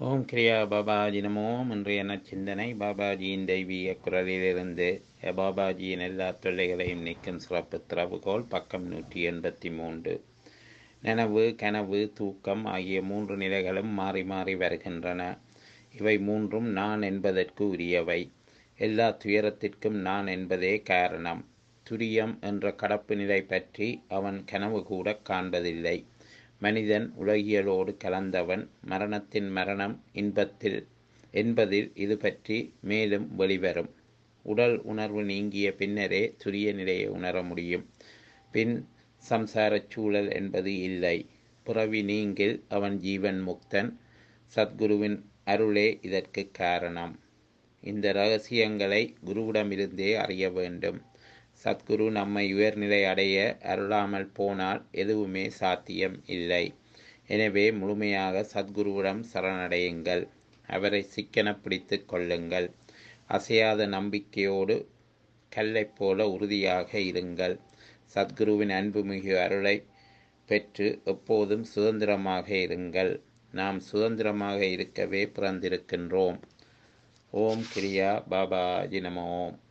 ஓம் கிரியா பாபாஜி நமோ இன்றைய நச்சிந்தனை பாபாஜியின் தெய்வீக குரலிலிருந்து பாபாஜியின் எல்லா தொல்லைகளையும் நீக்கும் சிறப்பு திறவுகோல் பக்கம் நூற்றி எண்பத்தி மூன்று நனவு கனவு தூக்கம் ஆகிய மூன்று நிலைகளும் மாறி மாறி வருகின்றன இவை மூன்றும் நான் என்பதற்கு உரியவை எல்லா துயரத்திற்கும் நான் என்பதே காரணம் துரியம் என்ற கடப்பு நிலை பற்றி அவன் கனவு கூட காண்பதில்லை மனிதன் உலகியலோடு கலந்தவன் மரணத்தின் மரணம் இன்பத்தில் என்பதில் இது பற்றி மேலும் வெளிவரும் உடல் உணர்வு நீங்கிய பின்னரே துரிய நிலையை உணர முடியும் பின் சம்சாரச் சூழல் என்பது இல்லை புறவி நீங்கில் அவன் ஜீவன் முக்தன் சத்குருவின் அருளே இதற்கு காரணம் இந்த ரகசியங்களை குருவிடமிருந்தே அறிய வேண்டும் சத்குரு நம்மை உயர்நிலை அடைய அருளாமல் போனால் எதுவுமே சாத்தியம் இல்லை எனவே முழுமையாக சத்குருவிடம் சரணடையுங்கள் அவரை சிக்கன பிடித்து கொள்ளுங்கள் அசையாத நம்பிக்கையோடு கல்லைப் போல உறுதியாக இருங்கள் சத்குருவின் அன்புமிகு அருளை பெற்று எப்போதும் சுதந்திரமாக இருங்கள் நாம் சுதந்திரமாக இருக்கவே பிறந்திருக்கின்றோம் ஓம் கிரியா பாபாஜி நம ஓம்